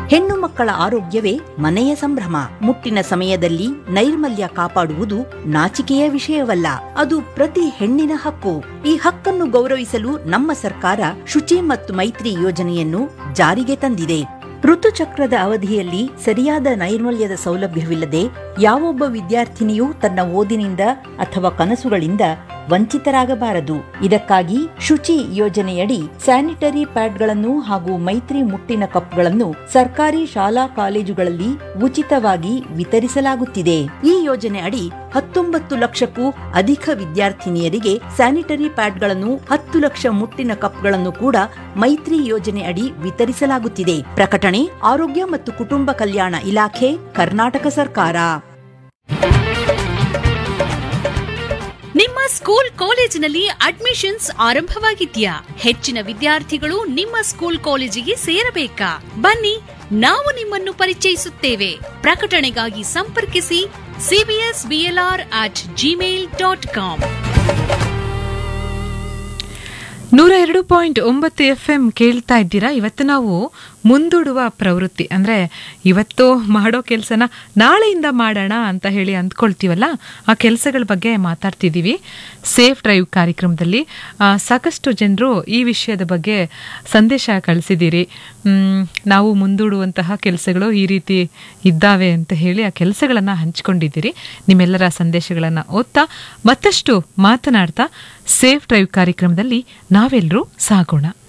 ಹೆಣ್ಣು ಮಕ್ಕಳ ಆರೋಗ್ಯವೇ ಮನೆಯ ಸಂಭ್ರಮ ಮುಟ್ಟಿನ ಸಮಯದಲ್ಲಿ ನೈರ್ಮಲ್ಯ ಕಾಪಾಡುವುದು ನಾಚಿಕೆಯ ವಿಷಯವಲ್ಲ ಅದು ಪ್ರತಿ ಹೆಣ್ಣಿನ ಹಕ್ಕು ಈ ಹಕ್ಕನ್ನು ಗೌರವಿಸಲು ನಮ್ಮ ಸರ್ಕಾರ ಶುಚಿ ಮತ್ತು ಮೈತ್ರಿ ಯೋಜನೆಯನ್ನು ಜಾರಿಗೆ ತಂದಿದೆ ಋತುಚಕ್ರದ ಅವಧಿಯಲ್ಲಿ ಸರಿಯಾದ ನೈರ್ಮಲ್ಯದ ಸೌಲಭ್ಯವಿಲ್ಲದೆ ಯಾವೊಬ್ಬ ವಿದ್ಯಾರ್ಥಿನಿಯೂ ತನ್ನ ಓದಿನಿಂದ ಅಥವಾ ಕನಸುಗಳಿಂದ ವಂಚಿತರಾಗಬಾರದು ಇದಕ್ಕಾಗಿ ಶುಚಿ ಯೋಜನೆಯಡಿ ಸ್ಯಾನಿಟರಿ ಪ್ಯಾಡ್ಗಳನ್ನು ಹಾಗೂ ಮೈತ್ರಿ ಮುಟ್ಟಿನ ಕಪ್ಗಳನ್ನು ಸರ್ಕಾರಿ ಶಾಲಾ ಕಾಲೇಜುಗಳಲ್ಲಿ ಉಚಿತವಾಗಿ ವಿತರಿಸಲಾಗುತ್ತಿದೆ ಈ ಯೋಜನೆ ಅಡಿ ಹತ್ತೊಂಬತ್ತು ಲಕ್ಷಕ್ಕೂ ಅಧಿಕ ವಿದ್ಯಾರ್ಥಿನಿಯರಿಗೆ ಸ್ಯಾನಿಟರಿ ಪ್ಯಾಡ್ಗಳನ್ನು ಹತ್ತು ಲಕ್ಷ ಮುಟ್ಟಿನ ಕಪ್ಗಳನ್ನು ಕೂಡ ಮೈತ್ರಿ ಯೋಜನೆ ಅಡಿ ವಿತರಿಸಲಾಗುತ್ತಿದೆ ಪ್ರಕಟಣೆ ಆರೋಗ್ಯ ಮತ್ತು ಕುಟುಂಬ ಕಲ್ಯಾಣ ಇಲಾಖೆ ಕರ್ನಾಟಕ ಸರ್ಕಾರ ನಿಮ್ಮ ಸ್ಕೂಲ್ ಕಾಲೇಜಿನಲ್ಲಿ ಅಡ್ಮಿಷನ್ಸ್ ಆರಂಭವಾಗಿದ್ಯಾ ಹೆಚ್ಚಿನ ವಿದ್ಯಾರ್ಥಿಗಳು ನಿಮ್ಮ ಸ್ಕೂಲ್ ಕಾಲೇಜಿಗೆ ಸೇರಬೇಕಾ ಬನ್ನಿ ನಾವು ನಿಮ್ಮನ್ನು ಪರಿಚಯಿಸುತ್ತೇವೆ ಪ್ರಕಟಣೆಗಾಗಿ ಸಂಪರ್ಕಿಸಿ CBS BLR at Gmail dot com ನೂರ ಎರಡು ಪಾಯಿಂಟ್ ಒಂಬತ್ತು ಎಫ್ ಎಂ ಕೇಳ್ತಾ ಇದ್ದೀರಾ ಇವತ್ತು ನಾವು ಮುಂದೂಡುವ ಪ್ರವೃತ್ತಿ ಅಂದರೆ ಇವತ್ತು ಮಾಡೋ ಕೆಲಸನ ನಾಳೆಯಿಂದ ಮಾಡೋಣ ಅಂತ ಹೇಳಿ ಅಂದ್ಕೊಳ್ತೀವಲ್ಲ ಆ ಕೆಲಸಗಳ ಬಗ್ಗೆ ಮಾತಾಡ್ತಿದ್ದೀವಿ ಸೇಫ್ ಡ್ರೈವ್ ಕಾರ್ಯಕ್ರಮದಲ್ಲಿ ಆ, ಸಾಕಷ್ಟು ಜನರು ಈ ವಿಷಯದ ಬಗ್ಗೆ ಸಂದೇಶ ಕಳಿಸಿದ್ದೀರಿ ಮ್, ನಾವು ಮುಂದೂಡುವಂತಹ ಕೆಲಸಗಳು ಈ ರೀತಿ ಇದ್ದಾವೆ ಅಂತ ಹೇಳಿ ಆ ಕೆಲಸಗಳನ್ನು ಹಂಚಿಕೊಂಡಿದ್ದೀರಿ ನಿಮ್ಮೆಲ್ಲರ ಸಂದೇಶಗಳನ್ನು ಓದ್ತಾ ಮತ್ತಷ್ಟು ಮಾತನಾಡ್ತಾ ಸೇಫ್ ಡ್ರೈವ್ ಕಾರ್ಯಕ್ರಮದಲ್ಲಿ ನಾವೆಲ್ಲರೂ ಸಾಗೋಣ